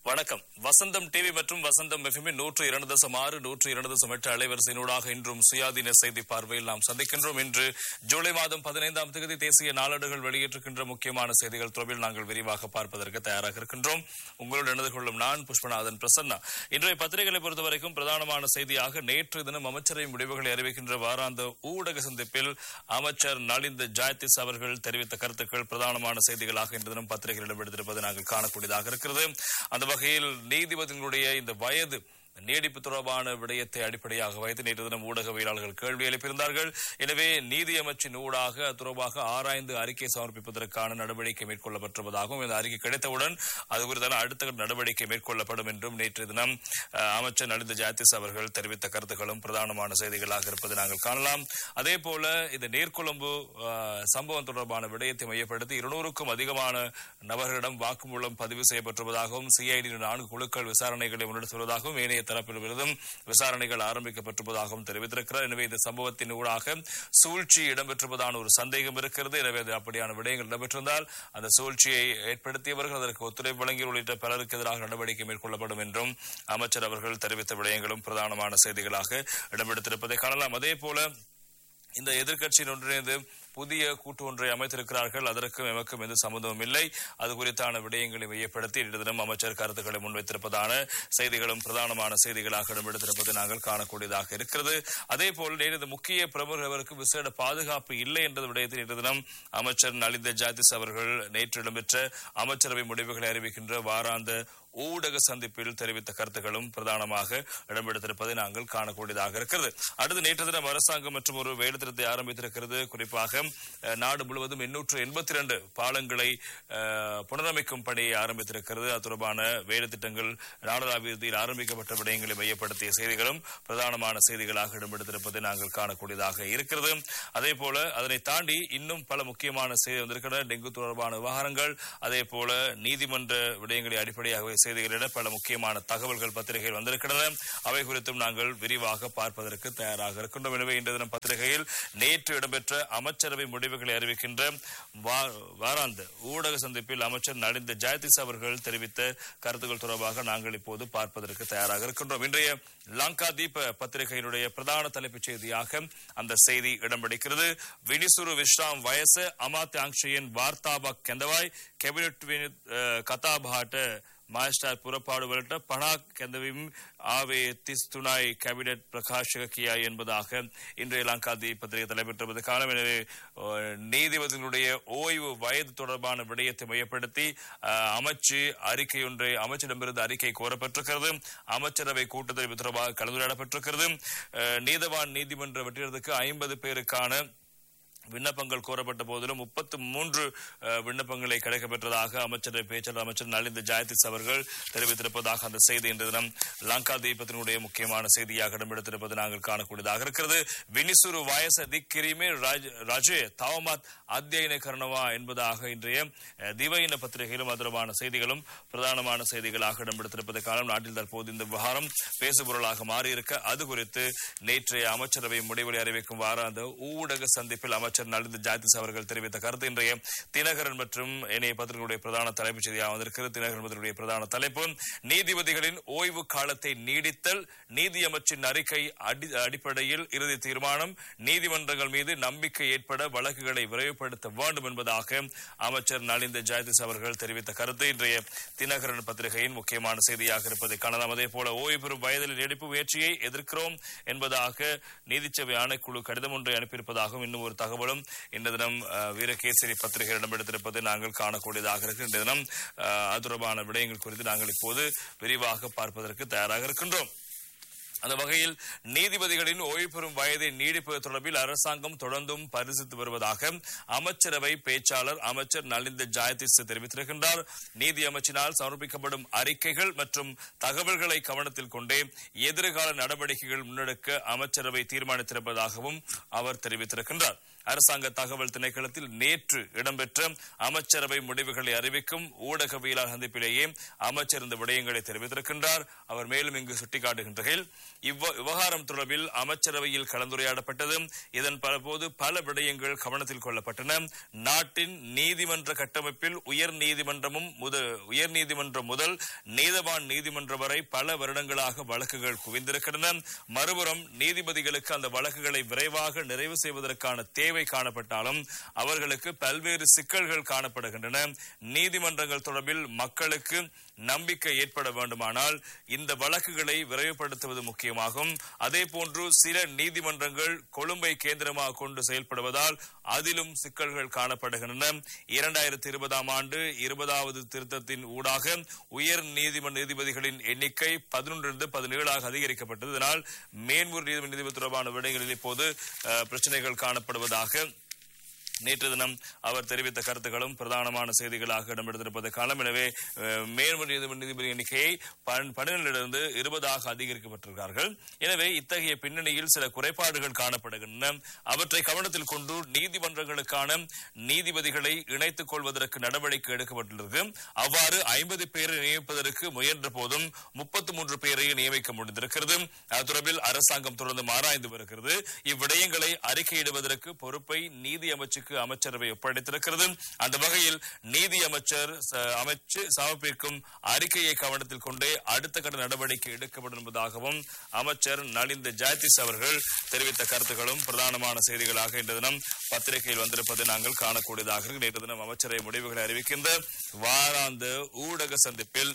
வணக்கம் வசந்தம் டிவி மற்றும் வசந்தம் எஃப்எம் நூற்று இரண்டு தசம் ஆறு நூற்று இரண்டு தசம் எட்டு அலைவரிசையினூடாக இன்றும் சுயாதீன செய்தி பார்வையில் நாம் சந்திக்கின்றோம் இன்று ஜூலை மாதம் பதினைந்தாம் தேதி தேசிய நாளேடுகள் வெளியிட்டிருக்கின்ற முக்கியமான செய்திகள் தொடர்பில் நாங்கள் விரிவாக பார்ப்பதற்கு தயாராக இருக்கின்றோம் உங்களோடு இணைந்து கொள்ளும் நான் புஷ்பநாதன் பிரசன்னா இன்றைய பத்திரிகைகளை பொறுத்தவரைக்கும் பிரதானமான செய்தியாக நேற்று தினம் அமைச்சரவை முடிவுகளை அறிவிக்கின்ற வாராந்த ஊடக சந்திப்பில் அமைச்சர் நலிந்த ஜாயதிஸ் அவர்கள் தெரிவித்த கருத்துக்கள் பிரதானமான செய்திகளாக இன்று தினம் பத்திரிகைகளிடம் எடுத்திருப்பதை நாங்கள் காணக்கூடியதாக இருக்கிறது அந்த வகையில் நீதிபதிகளுடைய இந்த வயது நீடிப்பு தொடர்பான விடயத்தை அடிப்படையாக வைத்து நேற்று தினம் ஊடகவியலாளர்கள் கேள்வி எழுப்பியிருந்தார்கள் எனவே நீதி அமைச்சின் ஊடாக அது தொடர்பாக ஆராய்ந்து அறிக்கை சமர்ப்பிப்பதற்கான நடவடிக்கை மேற்கொள்ளப்பட்டிருப்பதாகவும் இந்த அறிக்கை கிடைத்தவுடன் அது குறித்தான அடுத்த நடவடிக்கை மேற்கொள்ளப்படும் என்றும் நேற்று தினம் அஹ், அமைச்சர் நலிந்த ஜாத்திஸ் அவர்கள் தெரிவித்த கருத்துக்களும் பிரதானமான செய்திகளாக இருப்பதை நாங்கள் காணலாம் அதே போல இந்த நீர்கொழும்பு அஹ், சம்பவம் தொடர்பான விடயத்தை மையப்படுத்தி இருநூறுக்கும் அதிகமான நபர்களிடம் வாக்குமூலம் பதிவு செய்யப்பட்டிருப்பதாகவும் சிஐடி நான்கு குழுக்கள் விசாரணைகளை முன்னெடுத்துள்ளதாகவும் ஏனைய தரப்பிலிருந்தும் விசாரணைகள் ஆரம்பிக்கப்பட்டிருப்பதாகவும் தெரிவித்திருக்கிறார் எனவே இந்த சம்பவத்தின் ஊடாக சூழ்ச்சி இடம்பெற்றிருப்பதான ஒரு சந்தேகம் இருக்கிறது எனவே அது அப்படியான விடயங்கள் இடம்பெற்றிருந்தால் அந்த சூழ்ச்சியை ஏற்படுத்தியவர்கள் அதற்கு ஒத்துழைப்பு வழங்கி உள்ளிட்ட பலருக்கு எதிராக நடவடிக்கை மேற்கொள்ளப்படும் என்றும் அமைச்சர் அவர்கள் தெரிவித்த விடயங்களும் பிரதானமான செய்திகளாக இடம்பெடுத்திருப்பதை காணலாம் அதே போல இந்த எதிர்க்கட்சியின் ஒன்றிணைந்து புதிய கூட்டு ஒன்றை அமைத்திருக்கிறார்கள் அதற்கும் எமக்கும் எந்த சம்மந்தமும் இல்லை அது குறித்தான விடயங்களை மையப்படுத்தி இன்று தினம் அமைச்சர் கருத்துக்களை முன்வைத்திருப்பதான செய்திகளும் பிரதானமான செய்திகளாக இடம்பெடுத்திருப்பதை நாங்கள் காணக்கூடியதாக இருக்கிறது அதே போல் நேற்று முக்கிய பிரமுகர்களுக்கு விசேட பாதுகாப்பு இல்லை என்ற விடயத்தில் இன்று தினம் அமைச்சர் நலிந்த ஜாதிஸ் அவர்கள் நேற்று இடம்பெற்ற அமைச்சரவை முடிவுகளை அறிவிக்கின்ற வாராந்த ஊடக சந்திப்பில் தெரிவித்த கருத்துக்களும் பிரதானமாக இடம்பெடுத்திருப்பதை நாங்கள் காணக்கூடியதாக இருக்கிறது அடுத்து நேற்று தினம் அரசாங்கம் மற்றும் ஒரு வேலைத்திட்டத்தை ஆரம்பித்திருக்கிறது குறிப்பாக அஹ், நாடு முழுவதும் எண்ணூற்று எண்பத்தி இரண்டு பாலங்களை அஹ், புனரமைக்கும் பணியை ஆரம்பித்திருக்கிறது அது தொடர்பான வேலை திட்டங்கள் நாடளாவியத்தில் ஆரம்பிக்கப்பட்ட விடயங்களை மையப்படுத்திய செய்திகளும் பிரதானமான செய்திகளாக இடம்பெடுத்திருப்பதை நாங்கள் காணக்கூடியதாக இருக்கிறது அதே போல அதனை தாண்டி இன்னும் பல முக்கியமான செய்தி வந்திருக்கின்றன டெங்கு தொடர்பான விவகாரங்கள் அதே போல நீதிமன்ற விடயங்களை அடிப்படையாக செய்திகளிட பல முக்கியமான தகவல்கள் பத்திரிகையில் வந்திருக்கின்றன அவை குறித்தும் நாங்கள் விரிவாக பார்ப்பதற்கு தயாராக இருக்கின்றோம் எனவே இன்று தினம் பத்திரிகையில் நேற்று இடம்பெற்ற அமைச்சரவை முடிவுகளை அறிவிக்கின்ற வா- வாராந்த ஊடக சந்திப்பில் அமைச்சர் நலிந்த ஜெயதிஸ் அவர்கள் தெரிவித்த கருத்துக்கள் தொடர்பாக நாங்கள் இப்போது பார்ப்பதற்கு தயாராக இருக்கின்றோம் இன்றைய லங்கா தீப பத்திரிகையினுடைய பிரதான தலைப்புச் செய்தியாக அந்த செய்தி இடம்பிடிக்கிறது வினிசுரு விஸ்ராம் வயசு அமாத்ய ஆங்ஷியின் வார்த்தாபக் கெந்தவாய் கேபினட் වින- කතාබහට මාස්ටර් පුරපාඩුවලට පණක් කැඳවීම ஆவே திஸ்துனாய் கேபினட் பிரகாஷக கியா என்பதாக இன்றைய லங்காதி பத்திரிகை தலைப்பெற்றிருப்பது காலம் எனவே அஹ், நீதிபதிகளுடைய ஓய்வு வயது தொடர்பான விடயத்தை மையப்படுத்தி அஹ், அமைச்சு அறிக்கை ஒன்றை அமைச்சரிடமிருந்து அறிக்கை கோரப்பட்டிருக்கிறது அமைச்சரவை கூட்டத்தில் தொடர்பாக கலந்துரையாடப்பட்டிருக்கிறது அஹ், நீதவான் நீதிமன்ற வெற்றிடத்துக்கு ஐம்பது பேருக்கான விண்ணப்பங்கள் கோரப்பட்ட போதிலும் முப்பத்து மூன்று அஹ், விண்ணப்பங்களை கிடைக்கப்பெற்றதாக அமைச்சர் பேச்சாளர் அமைச்சர் நலிந்த ஜாயதிஸ் அவர்கள் தெரிவித்திருப்பதாக அந்த செய்தி இன்று தினம் லங்கா தீபத்தினுடைய முக்கியமான செய்தியாக இடம்பெடுத்திருப்பது நாங்கள் காணக்கூடியதாக இருக்கிறது வினிசுரு வயச திக்கிரிமே ரஜே தவமத் அத்தியன கரணவா என்பதாக இன்றைய அஹ், திவையின பத்திரிகையிலும் அதரமான செய்திகளும் பிரதானமான செய்திகளாக இடம்பெடுத்திருப்பதை காலம் நாட்டில் தற்போது இந்த விவகாரம் பேசுபொருளாக மாறியிருக்க அது குறித்து நேற்றைய அமைச்சரவை முடிவுகளை அறிவிக்கும் வாராந்த ஊடக சந்திப்பில் அமைச்சர் நலிந்த ஜாயதிஸ் அவர்கள் தெரிவித்த கருத்து இன்றைய தினகரன் மற்றும் இணைய பத்திரிகையுடைய பிரதான தலைப்புச் செய்தியாக வந்திருக்கிறது தினகரன் பத்திரிகையுடைய பிரதான தலைப்பு நீதிபதிகளின் ஓய்வு காலத்தை நீடித்தல் நீதி அமைச்சின் அறிக்கை அடி- அடிப்படையில் இறுதி தீர்மானம் நீதிமன்றங்கள் மீது நம்பிக்கை ஏற்பட வழக்குகளை விரைவுபடுத்த வேண்டும் என்பதாக அமைச்சர் நலிந்த ஜாயதிஸ் அவர்கள் தெரிவித்த கருத்து இன்றைய தினகரன் பத்திரிகையின் முக்கியமான செய்தியாக இருப்பதை காணலாம் அதே போல ஓய்வு பெறும் வயதில் நீடிப்பு முயற்சியை எதிர்க்கிறோம் என்பதாக நீதிச்சபை ஆணைக்குழு கடிதம் ஒன்றை அனுப்பியிருப்பதாகவும் இன்னும் ஒரு தகவலும் இந்த தினம் அஹ், வீரகேசரி பத்திரிகை இடம்பெடுத்திருப்பதை நாங்கள் காணக்கூடியதாக இருக்கு இந்த தினம் அஹ், அது தொடர்பான விடயங்கள் குறித்து நாங்கள் இப்போது விரிவாக பார்ப்பதற்கு தயாராக இருக்கின்றோம் அந்த வகையில் நீதிபதிகளின் ஓய்வு பெறும் வயதை நீடிப்பது தொடர்பில் அரசாங்கம் தொடர்ந்தும் பரிசித்து வருவதாக அமைச்சரவை பேச்சாளர் அமைச்சர் நலிந்த ஜாயதிஸ் தெரிவித்திருக்கின்றார் நீதி அமைச்சினால் சமர்ப்பிக்கப்படும் அறிக்கைகள் மற்றும் தகவல்களை கவனத்தில் கொண்டே எதிர்கால நடவடிக்கைகள் முன்னெடுக்க அமைச்சரவை தீர்மானித்திருப்பதாகவும் அவர் தெரிவித்திருக்கின்றார் அரசாங்க தகவல் திணைக்களத்தில் நேற்று இடம்பெற்ற அமைச்சரவை முடிவுகளை அறிவிக்கும் ஊடகவியலாளர் சந்திப்பிலேயே அமைச்சர் இந்த விடயங்களை தெரிவித்திருக்கின்றார் அவர் மேலும் இங்கு சுட்டிக்காட்டுகின்றகையில் இவ்வ விவகாரம் தொடர்பில் அமைச்சரவையில் கலந்துரையாடப்பட்டது இதன் பலபோது பல விடயங்கள் கவனத்தில் கொள்ளப்பட்டன நாட்டின் நீதிமன்ற கட்டமைப்பில் உயர் நீதிமன்றமும் முத உயர் நீதிமன்றம் முதல் நீதவான் நீதிமன்றம் வரை பல வருடங்களாக வழக்குகள் குவிந்திருக்கின்றன மறுபுறம் நீதிபதிகளுக்கு அந்த வழக்குகளை விரைவாக நிறைவு செய்வதற்கான தேவை காணப்பட்டாலும் அவர்களுக்கு பல்வேறு சிக்கல்கள் காணப்படுகின்றன நீதிமன்றங்கள் தொடர்பில் மக்களுக்கு நம்பிக்கை ஏற்பட வேண்டுமானால் இந்த வழக்குகளை விரைவுபடுத்துவது முக்கியமாகும் அதே போன்று சில நீதிமன்றங்கள் கொழும்பை கேந்திரமாக கொண்டு செயல்படுவதால் அதிலும் சிக்கல்கள் காணப்படுகின்றன இரண்டாயிரத்தி இருபதாம் ஆண்டு இருபதாவது திருத்தத்தின் ஊடாக உயர் நீதிமன்ற நீதிபதிகளின் எண்ணிக்கை பதினொன்றிலிருந்து பதினேழாக அதிகரிக்கப்பட்டது இதனால் மேன்முறை நீதிமன்ற நீதிபதி தொடர்பான விடயங்களில் இப்போது அஹ், பிரச்சனைகள் காணப்படுவதாக நேற்று தினம் அவர் தெரிவித்த கருத்துக்களும் பிரதானமான செய்திகளாக இடம்பெடுத்திருப்பது காலம் எனவே அஹ், மேல்முறை நீதிமன்ற நீதிபதி எண்ணிக்கையை பன்- பன்னிரண்டிலிருந்து இருபதாக அதிகரிக்கப்பட்டிருக்கிறார்கள் எனவே இத்தகைய பின்னணியில் சில குறைபாடுகள் காணப்படுகின்றன அவற்றை கவனத்தில் கொண்டு நீதிமன்றங்களுக்கான நீதிபதிகளை இணைத்துக் கொள்வதற்கு நடவடிக்கை எடுக்கப்பட்டுள்ளது அவ்வாறு ஐம்பது பேரை நியமிப்பதற்கு முயன்ற போதும் முப்பத்தி மூன்று பேரை நியமிக்க முடிந்திருக்கிறது அது தொடர்பில் அரசாங்கம் தொடர்ந்து ஆராய்ந்து வருகிறது இவ்விடயங்களை அறிக்கையிடுவதற்கு பொறுப்பை நீதி அமைச்சுக்கு அமைச்சரவை ஒப்படைத்திருக்கிறது அந்த வகையில் நீதி அமைச்சர் ச- அமைச்சு சமர்ப்பிக்கும் அறிக்கையை கவனத்தில் கொண்டே அடுத்த கட்ட நடவடிக்கை எடுக்கப்படும் என்பதாகவும் அமைச்சர் நலிந்த ஜெயதிஸ் அவர்கள் தெரிவித்த கருத்துக்களும் பிரதானமான செய்திகளாக இன்று தினம் பத்திரிகையில் வந்திருப்பதை நாங்கள் காணக்கூடியதாக இருக்கு. நேற்று தினம் அமைச்சரை முடிவுகளை அறிவிக்கின்ற வாராந்த ஊடக சந்திப்பில்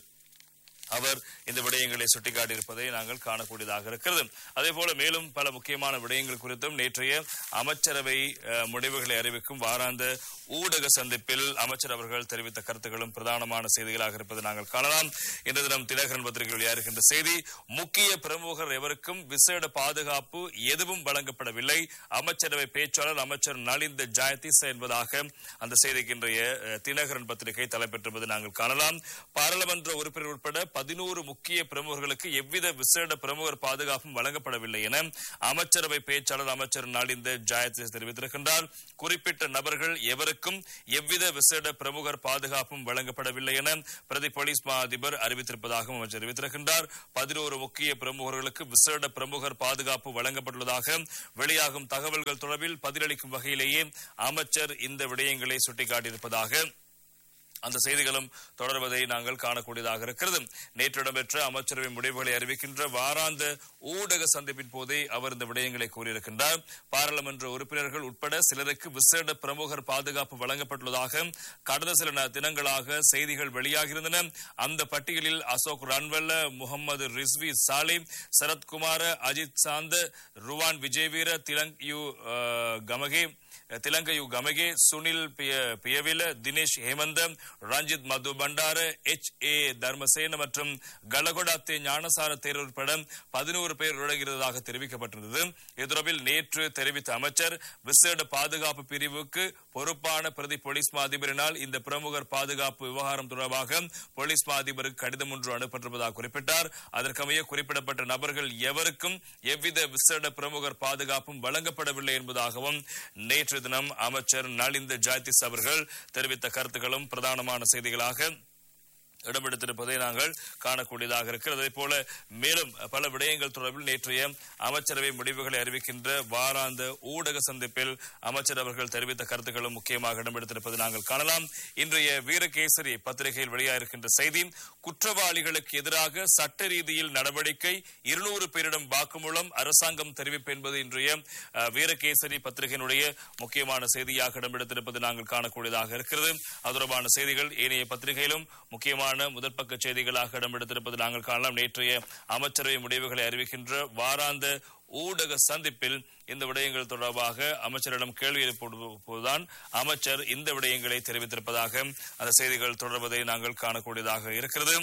அவர் இந்த விடயங்களை சுட்டிக்காட்டியிருப்பதை நாங்கள் காணக்கூடியதாக இருக்கிறது அதே போல மேலும் பல முக்கியமான விடயங்கள் குறித்தும் நேற்றைய அமைச்சரவை அஹ், முடிவுகளை அறிவிக்கும் வாராந்த ஊடக சந்திப்பில் அமைச்சர் அவர்கள் தெரிவித்த கருத்துக்களும் பிரதானமான செய்திகளாக இருப்பதை நாங்கள் காணலாம் இன்று தினம் தினகரன் பத்திரிகை வெளியாகின்ற செய்தி முக்கிய பிரமுகர் எவருக்கும் விசேட பாதுகாப்பு எதுவும் வழங்கப்படவில்லை அமைச்சரவை பேச்சாளர் அமைச்சர் நலிந்த ஜாயதிஸ் என்பதாக அந்த செய்திக்கு இன்றைய அஹ், தினகரன் பத்திரிகை தலைப்பெற்றிருப்பதை நாங்கள் காணலாம் பாராளுமன்ற உறுப்பினர் உட்பட பதினோரு முக்கிய பிரமுகர்களுக்கு எவ்வித விசேட பிரமுகர் பாதுகாப்பும் வழங்கப்படவில்லை என அமைச்சரவை பேச்சாளர் அமைச்சர் நலிந்த ஜாயதிஸ் தெரிவித்திருக்கின்றார் குறிப்பிட்ட நபர்கள் எவருக்கும் எவ்வித விசேட பிரமுகர் பாதுகாப்பும் வழங்கப்படவில்லை என பிரதி போலீஸ் மா அதிபர் அறிவித்திருப்பதாகவும் அமைச்சர் தெரிவித்திருக்கின்றார் பதினோரு முக்கிய பிரமுகர்களுக்கு விசேட பிரமுகர் பாதுகாப்பு வழங்கப்பட்டுள்ளதாக வெளியாகும் தகவல்கள் தொடர்பில் பதிலளிக்கும் வகையிலேயே அமைச்சர் இந்த விடயங்களை சுட்டிக்காட்டியிருப்பதாக அந்த செய்திகளும் தொடர்வதை நாங்கள் காணக்கூடியதாக இருக்கிறது நேற்று இடம்பெற்ற அமைச்சரவை முடிவுகளை அறிவிக்கின்ற வாராந்த ஊடக சந்திப்பின் போதே அவர் இந்த விடயங்களை கூறியிருக்கின்றார் பாராளுமன்ற உறுப்பினர்கள் உட்பட சிலருக்கு விசேட பிரமுகர் பாதுகாப்பு வழங்கப்பட்டுள்ளதாக கடந்த சில ந- தினங்களாக செய்திகள் வெளியாகியிருந்தன அந்த பட்டியலில் அசோக் ரன்வல்ல முகமது ரிஸ்வி சாலிம் சரத்குமார அஜித் சாந்த ருவான் விஜயவீர திலங் யு அஹ், கமகே திலங்கையு கமகே சுனில் பிய- பியவில தினேஷ் ஹேமந்த ரஞ்சித் மது பண்டார எச் ஏ தர்மசேன மற்றும் கலகொடாத்தே ஞானசார தேரர் உட்பட பதினோரு பேர் உலகிறதாக தெரிவிக்கப்பட்டிருந்தது இது தொடர்பில் நேற்று தெரிவித்த அமைச்சர் விசேட பாதுகாப்பு பிரிவுக்கு பொறுப்பான பிரதி போலீஸ் மா அதிபரினால் இந்த பிரமுகர் பாதுகாப்பு விவகாரம் தொடர்பாக போலீஸ் மா அதிபருக்கு கடிதம் ஒன்று அனுப்பப்பட்டிருப்பதாக குறிப்பிட்டார் அதற்கமைய குறிப்பிடப்பட்ட நபர்கள் எவருக்கும் எவ்வித விசேட பிரமுகர் பாதுகாப்பும் வழங்கப்படவில்லை என்பதாகவும் நேற்று தினம் அமைச்சர் நலிந்த ஜாய்திஸ் அவர்கள் தெரிவித்த கருத்துக்களும் பிரதானமான செய்திகளாக இடம்பெடுத்திருப்பதை நாங்கள் காணக்கூடியதாக இருக்கிறது அதே போல மேலும் பல விடயங்கள் தொடர்பில் நேற்றைய அமைச்சரவை முடிவுகளை அறிவிக்கின்ற வாராந்த ஊடக சந்திப்பில் அமைச்சர் அவர்கள் தெரிவித்த கருத்துக்களும் முக்கியமாக இடம்பெடுத்திருப்பதை நாங்கள் காணலாம் இன்றைய வீரகேசரி பத்திரிகையில் வெளியாகிருக்கின்ற செய்தி குற்றவாளிகளுக்கு எதிராக சட்ட ரீதியில் நடவடிக்கை இருநூறு பேரிடம் வாக்குமூலம் அரசாங்கம் தெரிவிப்பு என்பது இன்றைய அஹ், வீரகேசரி பத்திரிகையினுடைய முக்கியமான செய்தியாக இடம்பெடுத்திருப்பது நாங்கள் காணக்கூடியதாக இருக்கிறது அது தொடர்பான செய்திகள் ஏனைய பத்திரிகையிலும் முக்கியமான முதல் பக்க செய்திகளாக இடம்பெடுத்திருப்பது நாங்கள் காணலாம் நேற்றைய அமைச்சரவை முடிவுகளை அறிவிக்கின்ற வாராந்த ஊடக சந்திப்பில் இந்த விடயங்கள் தொடர்பாக அமைச்சரிடம் கேள்வி எழுப்புவதுதான் அமைச்சர் இந்த விடயங்களை தெரிவித்திருப்பதாக அந்த செய்திகள் தொடர்வதை நாங்கள் காணக்கூடியதாக இருக்கிறது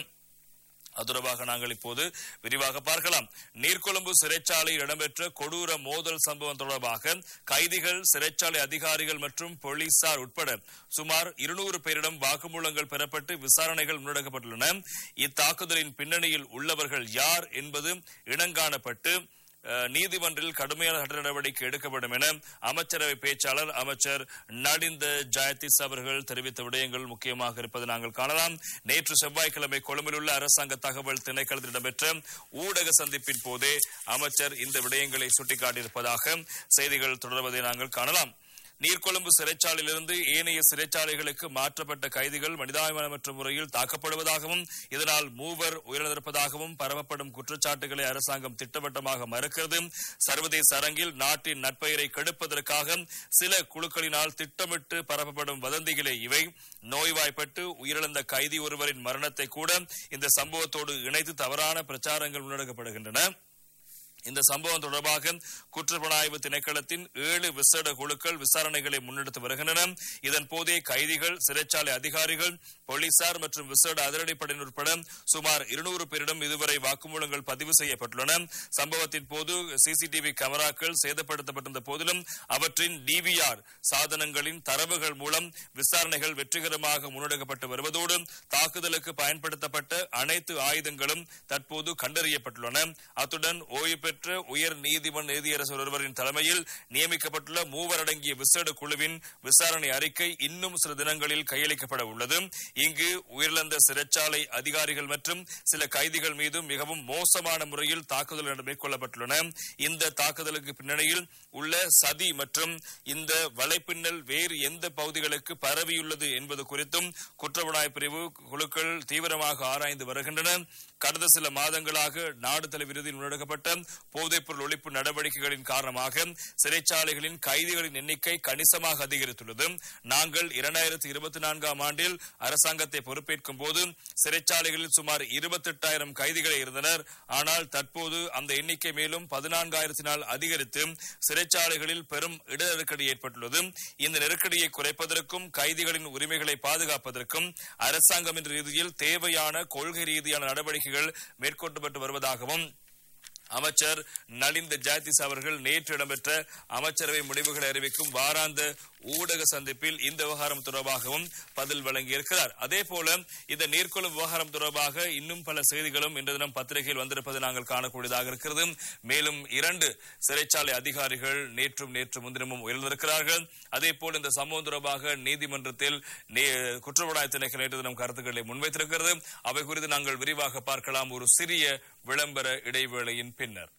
அது தொடர்பாக நாங்கள் இப்போது விரிவாக பார்க்கலாம் நீர்கொழும்பு சிறைச்சாலையில் இடம்பெற்ற கொடூர மோதல் சம்பவம் தொடர்பாக கைதிகள் சிறைச்சாலை அதிகாரிகள் மற்றும் போலீசார் உட்பட சுமார் இருநூறு பேரிடம் வாக்குமூலங்கள் பெறப்பட்டு விசாரணைகள் முன்னெடுக்கப்பட்டுள்ளன இத்தாக்குதலின் பின்னணியில் உள்ளவர்கள் யார் என்பது இனங்காணப்பட்டு அஹ், நீதிமன்றில் கடுமையான சட்ட நடவடிக்கை எடுக்கப்படும் என அமைச்சரவை பேச்சாளர் அமைச்சர் நடிந்த ஜெயதிஸ் அவர்கள் தெரிவித்த விடயங்கள் முக்கியமாக இருப்பது நாங்கள் காணலாம் நேற்று செவ்வாய்க்கிழமை கொழும்பில் உள்ள அரசாங்க தகவல் திணைக்களத்தில் இடம்பெற்ற ஊடக சந்திப்பின் போதே அமைச்சர் இந்த விடயங்களை சுட்டிக்காட்டியிருப்பதாக செய்திகள் தொடர்வதை நாங்கள் காணலாம் நீர்கொழும்பு சிறைச்சாலையிலிருந்து ஏனைய சிறைச்சாலைகளுக்கு மாற்றப்பட்ட கைதிகள் மனிதாபிமானமற்ற முறையில் தாக்கப்படுவதாகவும் இதனால் மூவர் உயிரிழந்திருப்பதாகவும் பரவப்படும் குற்றச்சாட்டுகளை அரசாங்கம் திட்டவட்டமாக மறுக்கிறது சர்வதேச அரங்கில் நாட்டின் நட்பெயரை கெடுப்பதற்காக சில குழுக்களினால் திட்டமிட்டு பரப்பப்படும் வதந்திகளே இவை நோய்வாய்ப்பட்டு உயிரிழந்த கைதி ஒருவரின் மரணத்தை கூட இந்த சம்பவத்தோடு இணைத்து தவறான பிரச்சாரங்கள் முன்னெடுக்கப்படுகின்றன இந்த சம்பவம் தொடர்பாக குற்றப்புலனாய்வு திணைக்களத்தின் ஏழு விசேட குழுக்கள் விசாரணைகளை முன்னெடுத்து வருகின்றன இதன் போதே கைதிகள் சிறைச்சாலை அதிகாரிகள் போலீசார் மற்றும் விசேட அதிரடிப்படையினர் உட்பட சுமார் இருநூறு பேரிடம் இதுவரை வாக்குமூலங்கள் பதிவு செய்யப்பட்டுள்ளன சம்பவத்தின் போது சிசிடிவி கேமராக்கள் சேதப்படுத்தப்பட்டிருந்த போதிலும் அவற்றின் டிவிஆர் சாதனங்களின் தரவுகள் மூலம் விசாரணைகள் வெற்றிகரமாக முன்னெடுக்கப்பட்டு வருவதோடு தாக்குதலுக்கு பயன்படுத்தப்பட்ட அனைத்து ஆயுதங்களும் தற்போது கண்டறியப்பட்டுள்ளன அத்துடன் ஓய்வு பெற்ற உயர் நீதிமன்ற நீதியரசர் ஒருவரின் தலைமையில் நியமிக்கப்பட்டுள்ள மூவர் அடங்கிய விசேட குழுவின் விசாரணை அறிக்கை இன்னும் சில தினங்களில் கையளிக்கப்பட உள்ளது இங்கு உயிரிழந்த சிறைச்சாலை அதிகாரிகள் மற்றும் சில கைதிகள் மீது மிகவும் மோசமான முறையில் தாக்குதல் மேற்கொள்ளப்பட்டுள்ளன இந்த தாக்குதலுக்கு பின்னணியில் உள்ள சதி மற்றும் இந்த வலைப்பின்னல் வேறு எந்த பகுதிகளுக்கு பரவியுள்ளது என்பது குறித்தும் குற்றப்புலனாய்வு பிரிவு குழுக்கள் தீவிரமாக ஆராய்ந்து வருகின்றன கடந்த சில மாதங்களாக நாடு தலைவிருதில் முன்னெடுக்கப்பட்ட போதைப்பொருள் ஒழிப்பு நடவடிக்கைகளின் காரணமாக சிறைச்சாலைகளின் கைதிகளின் எண்ணிக்கை கணிசமாக அதிகரித்துள்ளது நாங்கள் இரண்டாயிரத்தி இருபத்தி நான்காம் ஆண்டில் அரசாங்கத்தை பொறுப்பேற்கும் போது சிறைச்சாலைகளில் சுமார் இருபத்தெட்டாயிரம் கைதிகள் இருந்தனர் ஆனால் தற்போது அந்த எண்ணிக்கை மேலும் பதினான்காயிரத்தினால் அதிகரித்து சிறைச்சாலைகளில் பெரும் இட நெருக்கடி ஏற்பட்டுள்ளது இந்த நெருக்கடியை குறைப்பதற்கும் கைதிகளின் உரிமைகளை பாதுகாப்பதற்கும் அரசாங்கம் என்ற ரீதியில் தேவையான கொள்கை ரீதியான நடவடிக்கைகள் மேற்கொள்ளப்பட்டு வருவதாகவும் அமைச்சர் நலிந்த ஜாத்திஸ் அவர்கள் நேற்று இடம்பெற்ற அமைச்சரவை முடிவுகளை அறிவிக்கும் வாராந்த ஊடக சந்திப்பில் இந்த விவகாரம் தொடர்பாகவும் பதில் வழங்கியிருக்கிறார் அதே போல இந்த நீர்கொழும் விவகாரம் தொடர்பாக இன்னும் பல செய்திகளும் இன்று தினம் பத்திரிகையில் வந்திருப்பது நாங்கள் காணக்கூடியதாக இருக்கிறது மேலும் இரண்டு சிறைச்சாலை அதிகாரிகள் நேற்றும் நேற்று முன்தினமும் உயர்ந்திருக்கிறார்கள் அதே போல் இந்த சம்பவம் தொடர்பாக நீதிமன்றத்தில் நே- குற்றப்புலனாய்வு திணைக்கள் நேற்று தினம் கருத்துக்களை முன்வைத்திருக்கிறது அவை குறித்து நாங்கள் விரிவாக பார்க்கலாம் ஒரு சிறிய விளம்பர இடைவேளையின் பின்னர்